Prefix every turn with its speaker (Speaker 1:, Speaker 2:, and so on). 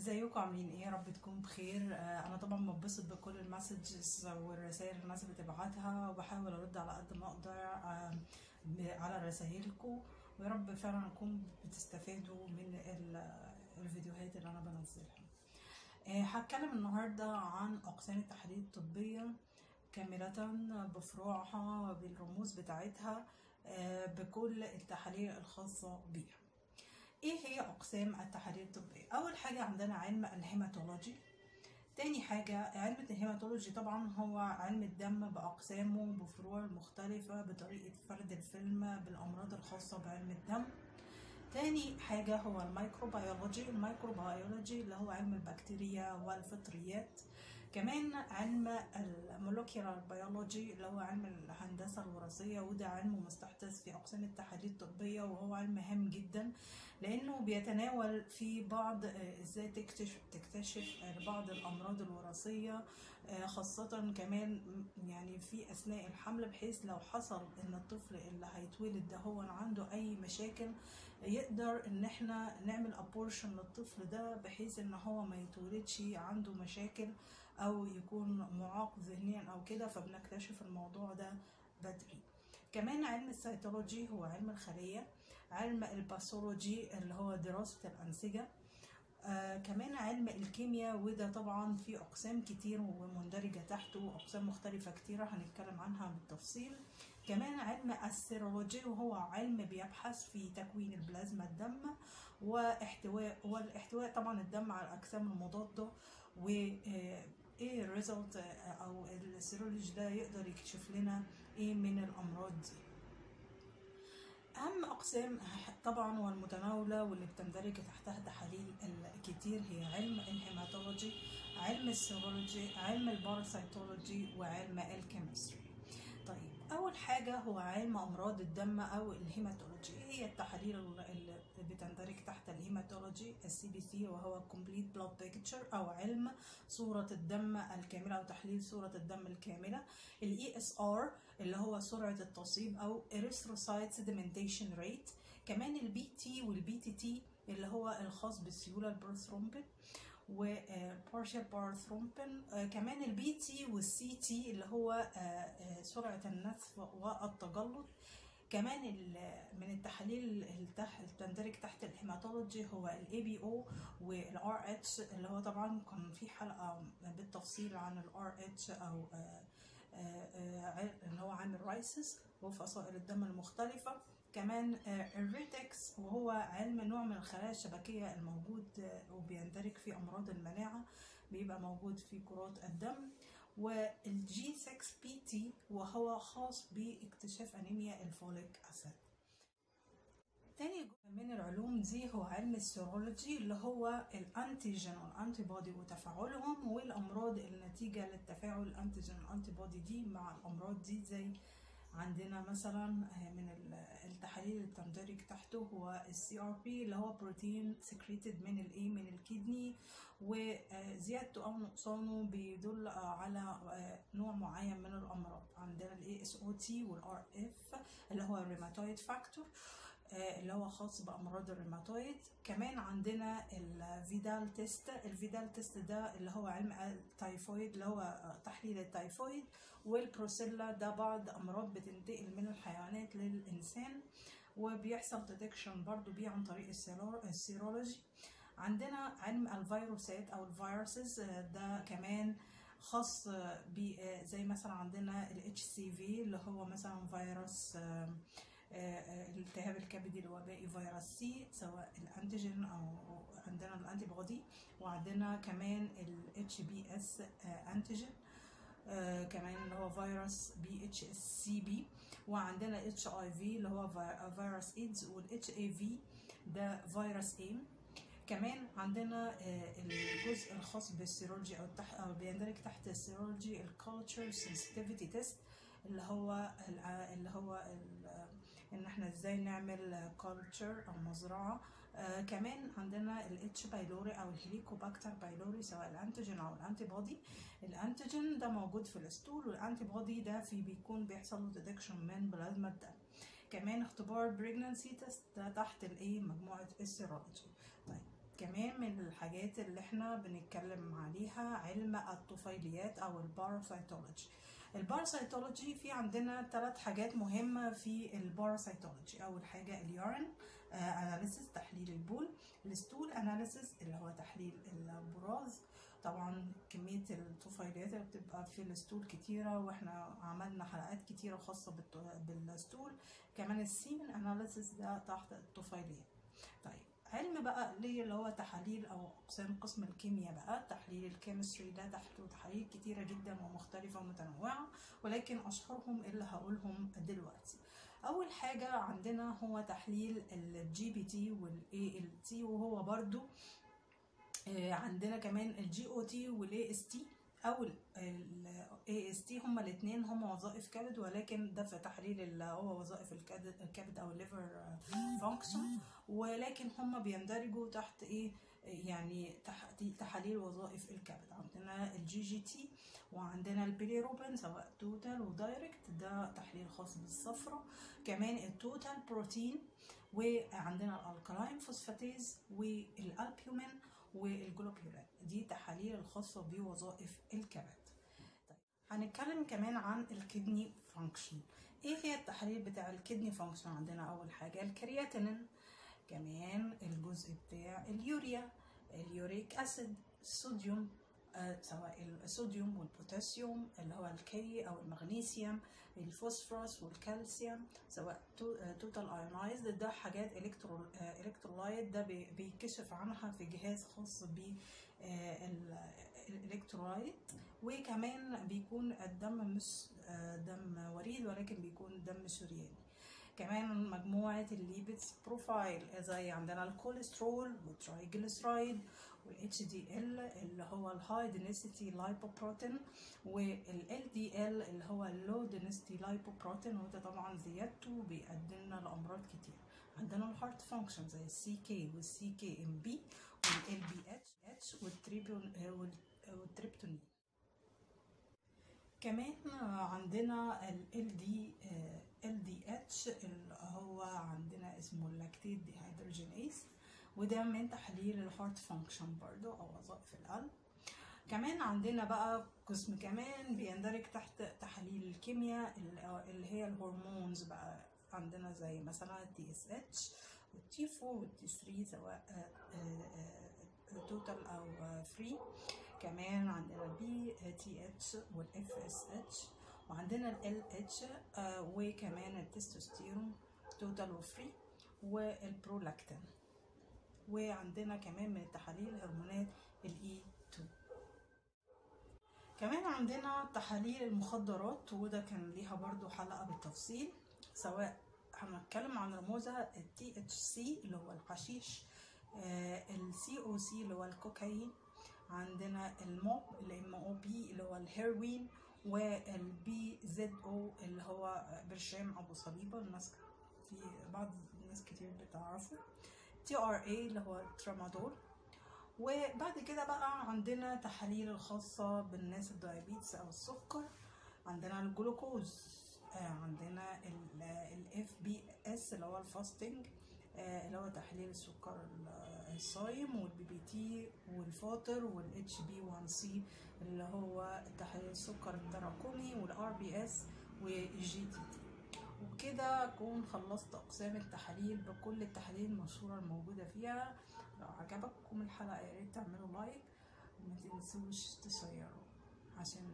Speaker 1: ازيكم عاملين ايه يا رب تكون بخير آه، انا طبعا بنبسط بكل المسجز والرسائل اللي الناس بتبعتها وبحاول ارد على قد ما اقدر آه، ب- على رسائلكم ويا رب فعلا اكون بتستفادوا من ال- الفيديوهات اللي انا بنزلها آه، هتكلم النهارده عن اقسام التحاليل الطبيه كاملة بفروعها بالرموز بتاعتها آه، بكل التحاليل الخاصة بيها ايه هي اقسام التحاليل الطبيه اول حاجه عندنا علم الهيماتولوجي تاني حاجة علم الهيماتولوجي طبعا هو علم الدم بأقسامه بفروع مختلفة بطريقة فرد الفيلم بالأمراض الخاصة بعلم الدم تاني حاجة هو الميكروبيولوجي الميكروبيولوجي اللي هو علم البكتيريا والفطريات كمان علم المولكيولار بيولوجي اللي هو علم الهندسة الوراثية وده علم مستحدث في أقسام التحاليل الطبية وهو علم هام جدا لأنه بيتناول في بعض آه، إزاي تكتشف تكتشف آه، بعض الأمراض الوراثية آه، خاصة كمان م- يعني في أثناء الحمل بحيث لو حصل إن الطفل اللي هيتولد ده هو عنده أي مشاكل يقدر إن إحنا نعمل أبورشن للطفل ده بحيث إن هو ما يتولدش عنده مشاكل أو يكون معاق ذهنيا أو كده فبنكتشف الموضوع ده بدري كمان علم السيتولوجي هو علم الخلية علم الباثولوجي اللي هو دراسة الأنسجة آه كمان علم الكيمياء وده طبعا في أقسام كتير ومندرجة تحته أقسام مختلفة كتيرة هنتكلم عنها بالتفصيل كمان علم السيرولوجي وهو علم بيبحث في تكوين البلازما الدم واحتواء والاحتواء طبعا الدم على الأجسام المضادة و آه، ايه الريزلت او السيرولوجي ده يقدر يكشف لنا ايه من الامراض دي أهم أقسام طبعا والمتناولة واللي بتندرج تحتها تحاليل الكتير هي علم الهيماتولوجي علم السيرولوجي علم الباراسيتولوجي وعلم الكيمستري طيب أول حاجة هو علم أمراض الدم أو الهيماتولوجي إيه هي التحاليل اللي بتندرج تحت الهيماتولوجي السي بي سي وهو complete blood picture أو علم صورة الدم الكاملة أو تحليل صورة الدم الكاملة الاي اس ار اللي هو سرعة التصيب أو erythrocyte sedimentation rate كمان البي تي والبي تي تي اللي هو الخاص بالسيولة البروثرومبين و partial بارثرومبين كمان البي تي والسي تي اللي هو آه، آه، سرعة النتف والتجلط كمان ال- من التحاليل اللي تح- بتندرج تحت الهيماتولوجي هو الاي بي او والار اتش اللي هو طبعا كان في حلقه بالتفصيل عن الار اتش او آه، آه، آه، ع- اللي هو عن الرايسس وفصائل الدم المختلفه كمان آه، الريتكس وهو علم نوع من الخلايا الشبكيه الموجود آه، وبيندرج في امراض المناعه بيبقى موجود في كرات الدم والجي 6 بي تي وهو خاص باكتشاف انيميا الفوليك اسيد تاني جزء من العلوم دي هو علم السيرولوجي اللي هو الانتيجين والانتي بودي وتفاعلهم والامراض النتيجه للتفاعل الانتيجين والانتي بودي دي مع الامراض دي زي عندنا مثلا من ال- التحاليل اللي بتندرج تحته هو السي ار بي اللي هو بروتين سكريتد من الايه من الكدني وزيادته او نقصانه بيدل على نوع معين من الامراض عندنا الاي اس او تي والار اف اللي هو الريماتويد فاكتور اللي هو خاص بامراض الروماتويد كمان عندنا الفيدال تيست الفيدال تيست ده اللي هو علم التايفويد اللي هو تحليل التايفويد والبروسيلا ده بعض امراض بتنتقل من الحيوانات للانسان وبيحصل ديتكشن برضو بيه عن طريق السيرو- السيرولوجي عندنا علم الفيروسات او الفيروسز ده كمان خاص ب زي مثلا عندنا ال HCV اللي هو مثلا فيروس آم، آه، آه، الالتهاب الكبدي الوبائي فيروس سي سواء الانتيجين او عندنا الانتي بودي وعندنا كمان ال اتش بي اس انتيجين آه، كمان اللي هو فيروس بي اتش اس سي بي وعندنا اتش اي في اللي هو في- فيروس ايدز والاتش اي في ده فيروس ايم كمان عندنا آه، الجزء الخاص بالسيرولوجي او تحت او بيندرج تحت السيرولوجي الكالتشر سنسيتيفيتي تيست اللي هو الع- اللي هو ال- ان احنا ازاي نعمل كالتشر او مزرعه آه كمان عندنا الاتش بايلوري او الهيليكوباكتر بايلوري سواء الانتيجين او الانتي بودي الانتيجين ده موجود في الستول والانتي بودي ده في بيكون بيحصل له ديتكشن من بلازما الدم كمان اختبار بريجنانسي تيست ده تحت الايه مجموعه السيرولوجي طيب كمان من الحاجات اللي احنا بنتكلم عليها علم الطفيليات او الباراسيتولوجي الباراسيتولوجي في عندنا ثلاث حاجات مهمة في الباراسيتولوجي أول حاجة اليورين اناليسيس تحليل البول الستول اناليسيس اللي هو تحليل البراز طبعا كمية الطفيليات اللي بتبقى في الستول كتيرة واحنا عملنا حلقات كتيرة خاصة بالستول كمان السيمن اناليسيس ده تحت الطفيليات طيب علم بقى ليه اللي هو تحاليل او اقسام قسم الكيمياء بقى تحليل الكيمستري ده تحته تحاليل كتيره جدا ومختلفه ومتنوعه ولكن اشهرهم اللي هقولهم دلوقتي اول حاجه عندنا هو تحليل الجي بي تي والاي ال تي وهو برضو عندنا كمان الجي او تي والاي اس تي او الاي اس تي هما الاثنين هما وظائف كبد ولكن ده في تحليل اللي هو وظائف الكبد او الليفر فانكشن ولكن هما بيندرجوا تحت ايه يعني تحت تحاليل وظائف الكبد عندنا الجي جي تي وعندنا البيليروبين سواء توتال ودايركت ده تحليل خاص بالصفرة كمان التوتال بروتين وعندنا الالكلاين فوسفاتيز والالبيومين والجلوبيولين دي تحاليل الخاصة بوظائف الكبد طيب هنتكلم كمان عن الكدني فانكشن ايه هي التحاليل بتاع الكدني فانكشن عندنا اول حاجة الكرياتينين كمان الجزء بتاع اليوريا اليوريك اسيد الصوديوم آه سواء الصوديوم والبوتاسيوم اللي هو الكي او المغنيسيوم الفوسفورس والكالسيوم سواء توتال ايونايزد ده حاجات الكترو الكترولايت ده بيكشف عنها في جهاز خاص ب الالكترولايت وكمان بيكون الدم مش دم وريد ولكن بيكون دم شرياني كمان مجموعة الليبيدز بروفايل زي عندنا الكوليسترول والترايجليسرايد والاتش دي ال اللي هو الهاي دينيسيتي لايبوبروتين والال دي ال اللي هو اللو دينيسيتي لايبوبروتين وده طبعا زيادته بيؤدي لنا لامراض كتير عندنا الهارت فانكشن زي السي كي والسي كي ام بي والال بي اتش اتش والتريبتونين كمان عندنا ال دي ال دي اتش اللي هو عندنا اسمه اللاكتيت ديهيدروجينيز وده من تحليل الهارت فانكشن برضو او وظائف القلب كمان عندنا بقى قسم كمان بيندرج تحت تحاليل الكيمياء اللي هي الهرمونز بقى عندنا زي مثلا التي اس اتش والتي 4 والتي 3 سواء توتال او فري كمان عندنا البي تي اتش والاف اس اتش وعندنا ال اتش وكمان التستوستيرون توتال وفري والبرولاكتين وعندنا كمان من التحاليل هرمونات الاي 2 كمان عندنا تحاليل المخدرات وده كان ليها برضو حلقة بالتفصيل سواء هنتكلم عن رموزها التي اتش سي اللي هو الحشيش السي او سي اللي هو الكوكايين عندنا الموب الام او بي اللي هو الهيروين والبي زد او اللي هو برشام ابو صليبه الناس في بعض الناس كتير بتعرفه تي ار اي اللي هو الترامادول وبعد كده بقى عندنا تحاليل الخاصة بالناس الدايابيتس أو السكر عندنا الجلوكوز عندنا الاف بي اس اللي هو الفاستنج اللي هو تحليل السكر الصايم والبي بي تي والفاطر والاتش بي 1 سي اللي هو تحليل السكر التراكمي والار بي اس والجي تي تي وبكده اكون خلصت اقسام التحاليل بكل التحاليل المشهوره الموجوده فيها لو عجبكم الحلقه يا ريت تعملوا لايك وما تنسوش تشيروا عشان